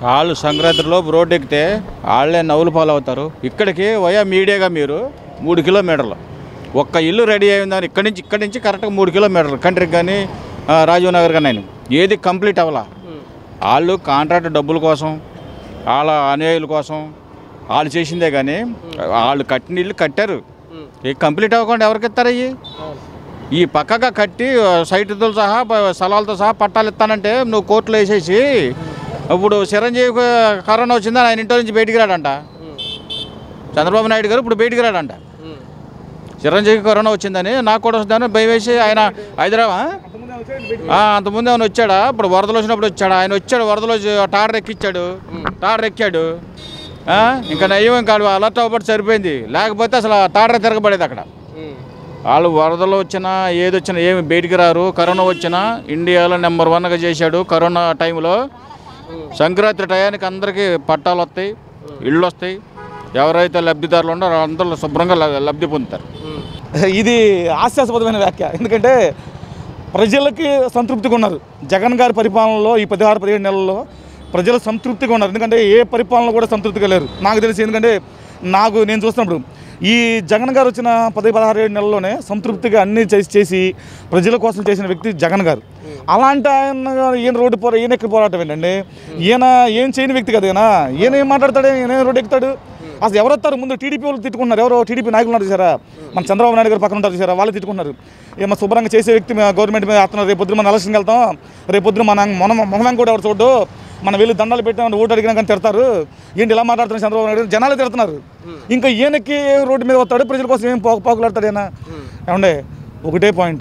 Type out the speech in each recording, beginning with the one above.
వాళ్ళు సంక్రాంతిలో రోడ్డు ఎక్కితే వాళ్ళే నవ్వులు పాలు అవుతారు ఇక్కడికి వయా మీడియాగా మీరు మూడు కిలోమీటర్లు ఒక్క ఇల్లు రెడీ అయిందని ఇక్కడి నుంచి ఇక్కడి నుంచి కరెక్ట్గా మూడు కిలోమీటర్లు కంట్రీకి కానీ ఆ, రాజీవ్ నగర్ కానీ ఆయన ఏది కంప్లీట్ అవ్వాలా వాళ్ళు కాంట్రాక్ట్ డబ్బుల కోసం వాళ్ళ అనుయాయుల కోసం వాళ్ళు చేసిందే కానీ వాళ్ళు కట్టిన ఇల్లు కట్టారు ఏ కంప్లీట్ అవ్వకుండా ఎవరికి ఇస్తారు అయ్యి ఈ పక్కగా కట్టి ఆ, సైటుతో సహా ప- స్థలాలతో సహా పట్టాలు ఇస్తానంటే నువ్వు కోర్టులో వేసేసి ఇప్పుడు చిరంజీవి కరోనా వచ్చిందని ఆయన ఇంట్లో నుంచి బయటికి రాడంట చంద్రబాబు నాయుడు గారు ఇప్పుడు బయటికి రాడంట చిరంజీవి కరోనా వచ్చిందని నాకు కూడా వస్తుందని భయం వేసి ఆయన హైదరాబాద్ ఆ, అంతకుముందు ఆయన వచ్చాడా ఇప్పుడు వరదలు వచ్చినప్పుడు వచ్చాడు ఆయన వచ్చాడు వరదలు వచ్చి టాడర్ ఎక్కిచ్చాడు టాడర్ ఎక్కాడు ఆ, ఇంకా నయ్యం ఇంకా అలర్ట్ అవ్వబట్టి సరిపోయింది లేకపోతే అసలు ఆ టాడర్ తిరగబడేది అక్కడ వాళ్ళు వరదలు వచ్చినా ఏది వచ్చినా ఏమి బయటికి రారు కరోనా వచ్చినా ఇండియాలో నెంబర్ వన్గా చేశాడు కరోనా టైంలో సంక్రాంతి టయానికి అందరికీ పట్టాలు వస్తాయి ఇళ్ళు వస్తాయి ఎవరైతే లబ్ధిదారులు ఉన్నారో అందరూ శుభ్రంగా ల- లబ్ధి పొందుతారు ఇది హాస్యాస్పదమైన వ్యాఖ్య ఎందుకంటే ప్రజలకి సంతృప్తిగా ఉన్నారు జగన్ గారి పరిపాలనలో ఈ పదిహారు పదిహేడు నెలల్లో ప్రజలు సంతృప్తిగా ఉన్నారు ఎందుకంటే ఏ పరిపాలన కూడా సంతృప్తిగా లేరు నాకు తెలిసి ఎందుకంటే నాకు నేను చూస్తున్నప్పుడు ఈ జగన్ గారు వచ్చిన పది పదహారు ఏడు నెలల్లోనే సంతృప్తిగా అన్ని చేసి చేసి ప్రజల కోసం చేసిన వ్యక్తి జగన్ గారు అలాంటి ఆయన ఈయన రోడ్డు పోరా ఈయన ఎక్కడ పోరాటం ఏంటండి ఈయన ఏం చేయని వ్యక్తి కదా ఈయన ఈయన ఏం మాట్లాడతాడు ఈయన ఏం రోడ్డు ఎక్కుతాడు అసలు ఎవరు వస్తారు ముందు టీడీపీ వాళ్ళు తిట్టుకున్నారు ఎవరో టీడీపీ నాయకులు ఉన్నారు చూసారా మన చంద్రబాబు నాయుడు గారు పక్కన ఉంటారు చూసారా వాళ్ళు తిట్టుకున్నారు ఏమో శుభ్రంగా చేసే వ్యక్తి మా గవర్నమెంట్ మీద ఆస్తున్నారు రేపు పొద్దున మన ఎలక్షన్కి వెళ్తాం రేపు పొద్దున మన మన మొహం కూడా ఎవరు చూడు మనం వెళ్ళి దండాలు పెట్టామని ఓటు అడిగినా కానీ తిడతారు ఏంటి ఇలా మాట్లాడుతున్నారు చంద్రబాబు నాయుడు గారు? జనాలు తిడుతున్నారు ఇంకా ఈయనకి రోడ్డు మీద వస్తాడు ప్రజల కోసం ఏం పాకు పాకులాడతాడు ఈయన ఏమండే ఒకటే పాయింట్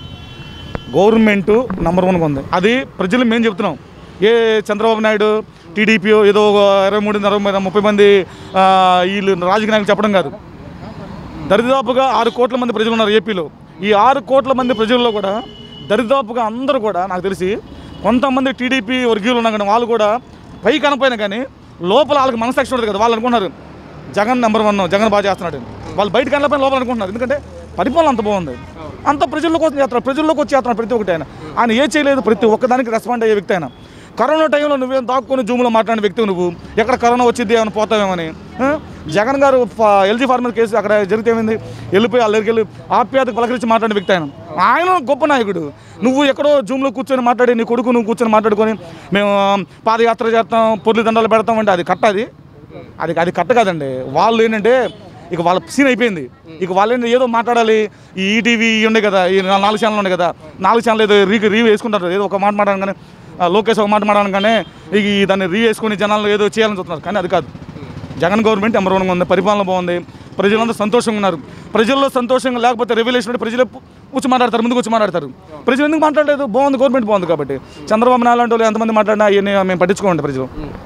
గవర్నమెంట్ నంబర్ వన్గా ఉంది అది ప్రజలు మేము చెప్తున్నాం ఏ చంద్రబాబు నాయుడు టీడీపీ ఏదో ఒక ఇరవై మూడు ఇరవై మంది, ముప్పై మంది ఆ, వీళ్ళు రాజకీయ నాయకులు చెప్పడం కాదు దరిదాపుగా ఆరు కోట్ల మంది ప్రజలు ఉన్నారు ఏపీలో ఈ ఆరు కోట్ల మంది ప్రజల్లో కూడా దరిదాపుగా అందరూ కూడా నాకు తెలిసి కొంతమంది టీడీపీ వర్గీయులు ఉన్నా కానీ వాళ్ళు కూడా పై కనపోయినా కానీ లోపల వాళ్ళకి మనసాక్షి ఉంటుంది కదా వాళ్ళు అనుకుంటున్నారు జగన్ నెంబర్ వన్ జగన్ బాగా చేస్తున్నాడు అని. వాళ్ళు బయట కనపైన లోపల అనుకుంటున్నారు ఎందుకంటే పరిపాలన అంత బాగుంది అంత ప్రజల్లో కోసం చేస్తున్నాడు ప్రజల్లోకి వచ్చి చేస్తున్నాడు ప్రతి ఒక్కటి ఆయన ఆయన ఏ చేయలేదు ప్రతి ఒక్కదానికి రెస్పాండ్ అయ్యే వ్యక్తి ఆయన కరోనా టైంలో నువ్వేం దాక్కుని జూమ్లో మాట్లాడిన వ్యక్తి నువ్వు ఎక్కడ కరోనా వచ్చింది ఏమైనా పోతావేమని ఆ? జగన్ గారు ఫ- ఎల్జీ ఫార్మర్ కేసు అక్కడ జరిగితే ఏమైంది వెళ్ళిపోయి వాళ్ళ దగ్గరికి వెళ్ళి ఆప్యాయతకు పలకరించి మాట్లాడిన వ్యక్తి ఆయన ఆయన గొప్ప నాయకుడు నువ్వు ఎక్కడో జూమ్లో కూర్చొని మాట్లాడి నీ కొడుకు నువ్వు కూర్చొని మాట్లాడుకొని మేము పాదయాత్ర చేస్తాం పొర్లి దండాలు పెడతాం అంటే అది కట్ట అది అది అది కట్ట కాదండి వాళ్ళు ఏంటంటే ఇక వాళ్ళ సీన్ అయిపోయింది ఇక వాళ్ళు ఏంటి ఏదో మాట్లాడాలి ఈ ఈటీవీ ఉండే కదా ఈ నా- నాలుగు ఛానల్ ఉండే కదా నాలుగు ఛానల్ ఏదో రీ రీ వేసుకుంటారు ఏదో ఒక మాట మాట్లాడగానే ఆ, లోకేష్ ఒక మాట మాట్లాడగానే ఇక ఈ దాన్ని రీ వేసుకొని జనాలు ఏదో చేయాలని చూస్తున్నారు కానీ అది కాదు జగన్ గవర్నమెంట్ నెంబర్ వన్గా ఉంది పరిపాలన బాగుంది ప్రజలందరూ సంతోషంగా ఉన్నారు ప్రజల్లో సంతోషంగా లేకపోతే రెవల్యూషన్ అంటే ప్రజలు వచ్చి మాట్లాడతారు ముందుకు వచ్చి మాట్లాడతారు ప్రజలు ఎందుకు మాట్లాడలేదు బాగుంది గవర్నమెంట్ బాగుంది కాబట్టి చంద్రబాబు నాయుడు లాంటి వాళ్ళు ఎంతమంది మాట్లాడినా అవన్నీ మేము పట్టించుకోండి ప్రజలు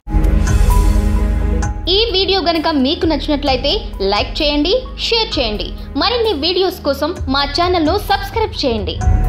ఈ వీడియో గనుక మీకు నచ్చినట్లయితే లైక్ చేయండి షేర్ చేయండి మరిన్ని వీడియోస్ కోసం మా ఛానల్ను సబ్స్క్రైబ్ చేయండి